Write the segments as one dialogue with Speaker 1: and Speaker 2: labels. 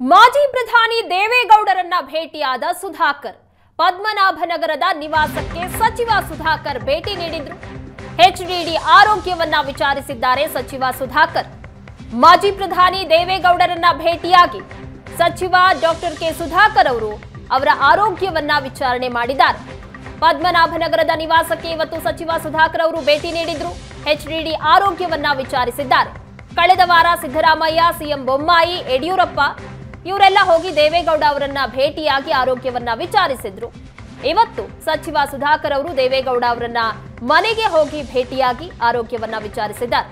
Speaker 1: ಮಾಜಿ ಪ್ರಧಾನಿ ದೇವೇಗೌಡರನ್ನ ಭೇಟಿಯಾದ ಸುಧಾಕರ್ ಪದ್ಮನಾಭನಗರದ ನಿವಾಸಕ್ಕೆ ಸಚಿವ ಸುಧಾಕರ್ ಭೇಟಿ ನೀಡಿದ್ರು ಎಚ್ಡಿಡಿ ಆರೋಗ್ಯವನ್ನ ವಿಚಾರಿಸಿದ್ದಾರೆ ಸಚಿವ ಸುಧಾಕರ್ ಮಾಜಿ ಪ್ರಧಾನಿ ದೇವೇಗೌಡರನ್ನ ಭೇಟಿಯಾಗಿ ಸಚಿವ ಡಾಕ್ಟರ್ ಕೆ ಸುಧಾಕರ್ ಅವರು ಅವರ ಆರೋಗ್ಯವನ್ನ ವಿಚಾರಣೆ ಮಾಡಿದ್ದಾರೆ ಪದ್ಮನಾಭನಗರದ ನಿವಾಸಕ್ಕೆ ಇವತ್ತು ಸಚಿವ ಸುಧಾಕರ್ ಅವರು ಭೇಟಿ ನೀಡಿದ್ರು ಎಚ್ಡಿಡಿ ಆರೋಗ್ಯವನ್ನ ವಿಚಾರಿಸಿದ್ದಾರೆ ಕಳೆದ ವಾರ ಸಿದ್ದರಾಮಯ್ಯ ಸಿಎಂ ಬೊಮ್ಮಾಯಿ ಯಡಿಯೂರಪ್ಪ ಇವರೆಲ್ಲ ಹೋಗಿ ದೇವೇಗೌಡ ಅವರನ್ನ ಭೇಟಿಯಾಗಿ ಆರೋಗ್ಯವನ್ನ ವಿಚಾರಿಸಿದ್ರು ಇವತ್ತು ಸಚಿವ ಸುಧಾಕರ್ ಅವರು ದೇವೇಗೌಡ ಅವರನ್ನ ಮನೆಗೆ ಹೋಗಿ ಭೇಟಿಯಾಗಿ ಆರೋಗ್ಯವನ್ನ ವಿಚಾರಿಸಿದ್ದಾರೆ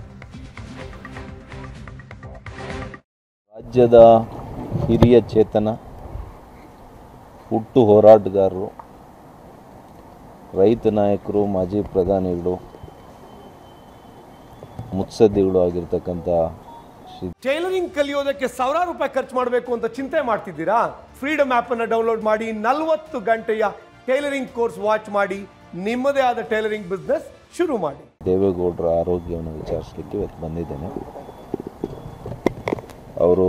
Speaker 2: ರಾಜ್ಯದ ಹಿರಿಯ ಚೇತನ ಹುಟ್ಟು ಹೋರಾಟಗಾರರು ರೈತ ನಾಯಕರು ಮಾಜಿ ಪ್ರಧಾನಿಗಳು ಮುತ್ಸದ್ದಿಗಳು ಆಗಿರ್ತಕ್ಕಂಥ ಶ್ರೀ
Speaker 3: ಟೈಲರಿಂಗ್ ಕಲಿಯೋದಕ್ಕೆ ಸಾವಿರಾರು ರೂಪಾಯಿ ಖರ್ಚು ಮಾಡಬೇಕು ಅಂತ ಚಿಂತೆ ಮಾಡ್ತಿದ್ದೀರಾ ಫ್ರೀಡಮ್ ಆಪ್ ಅನ್ನು ಡೌನ್ಲೋಡ್ ಮಾಡಿ ನಲವತ್ತು ಗಂಟೆಯ ಟೈಲರಿಂಗ್ ಕೋರ್ಸ್ ವಾಚ್ ಮಾಡಿ ನಿಮ್ಮದೇ ಆದ ಟೈಲರಿಂಗ್ ಬಿಸ್ನೆಸ್ ಶುರು ಮಾಡಿ
Speaker 2: ದೇವೇಗೌಡರ ಆರೋಗ್ಯವನ್ನು ವಿಚಾರಿಸಲಿಕ್ಕೆ ಇವತ್ತು ಬಂದಿದ್ದೇನೆ ಅವರು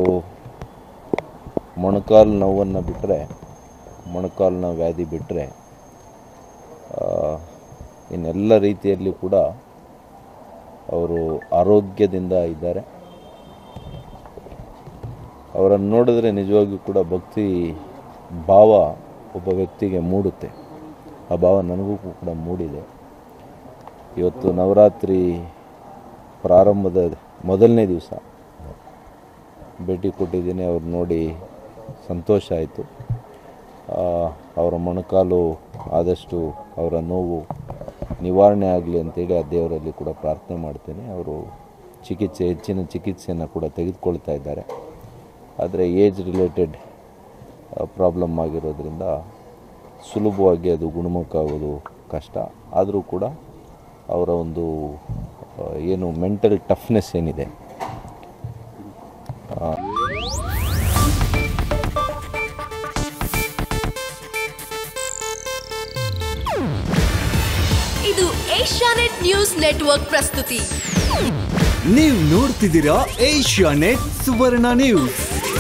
Speaker 2: ಮೊಣಕಾಲು ನೋವನ್ನು ಬಿಟ್ಟರೆ ಮೊಣಕಾಲಿನ ವ್ಯಾಧಿ ಬಿಟ್ಟರೆ ಇನ್ನೆಲ್ಲ ರೀತಿಯಲ್ಲಿ ಕೂಡ ಅವರು ಆರೋಗ್ಯದಿಂದ ಇದ್ದಾರೆ ಅವರನ್ನು ನೋಡಿದ್ರೆ ನಿಜವಾಗಿಯೂ ಕೂಡ ಭಕ್ತಿ ಭಾವ ಒಬ್ಬ ವ್ಯಕ್ತಿಗೆ ಮೂಡುತ್ತೆ ಆ ಭಾವ ನನಗೂ ಕೂಡ ಮೂಡಿದೆ ಇವತ್ತು ನವರಾತ್ರಿ ಪ್ರಾರಂಭದ ಮೊದಲನೇ ದಿವಸ ಭೇಟಿ ಕೊಟ್ಟಿದ್ದೀನಿ ಅವ್ರು ನೋಡಿ ಸಂತೋಷ ಆಯಿತು ಅವರ ಮೊಣಕಾಲು ಆದಷ್ಟು ಅವರ ನೋವು ನಿವಾರಣೆ ಆಗಲಿ ಅಂತೇಳಿ ಆ ದೇವರಲ್ಲಿ ಕೂಡ ಪ್ರಾರ್ಥನೆ ಮಾಡ್ತೇನೆ ಅವರು ಚಿಕಿತ್ಸೆ ಹೆಚ್ಚಿನ ಚಿಕಿತ್ಸೆಯನ್ನು ಕೂಡ ತೆಗೆದುಕೊಳ್ತಾ ಇದ್ದಾರೆ ಆದರೆ ಏಜ್ ರಿಲೇಟೆಡ್ ಪ್ರಾಬ್ಲಮ್ ಆಗಿರೋದ್ರಿಂದ ಸುಲಭವಾಗಿ ಅದು ಗುಣಮುಖ ಆಗೋದು ಕಷ್ಟ ಆದರೂ ಕೂಡ ಅವರ ಒಂದು ಆ, ಏನು ಮೆಂಟಲ್ ಟಫ್ನೆಸ್ ಏನಿದೆ
Speaker 4: ಇದು ಏಷ್ಯಾನೆಟ್ ನ್ಯೂಸ್ ನೆಟ್ವರ್ಕ್ ಪ್ರಸ್ತುತಿ
Speaker 5: ನೀವು ನೋಡ್ತಿದ್ದೀರಾ Asianet Suvarna news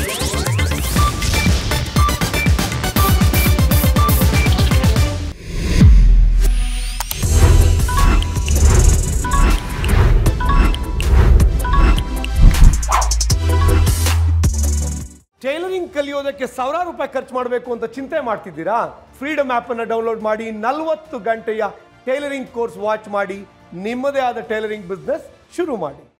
Speaker 3: tailoring ಕಲಿಯೋದಕ್ಕೆ ಸಾವಿರಾರು ರೂಪಾಯಿ ಖರ್ಚು ಮಾಡಬೇಕು ಅಂತ ಚಿಂತೆ ಮಾಡ್ತಿದ್ದೀರಾ ಫ್ರೀಡಮ್ ಆಪ್ ಅನ್ನು ಡೌನ್ಲೋಡ್ ಮಾಡಿ ನಲವತ್ತು ಗಂಟೆಯ ಟೈಲರಿಂಗ್ ಕೋರ್ಸ್ ವಾಚ್ ಮಾಡಿ ನಿಮ್ಮದೇ ಆದ ಟೈಲರಿಂಗ್ ಬಿಸ್ನೆಸ್ ಶುರು ಮಾಡಿ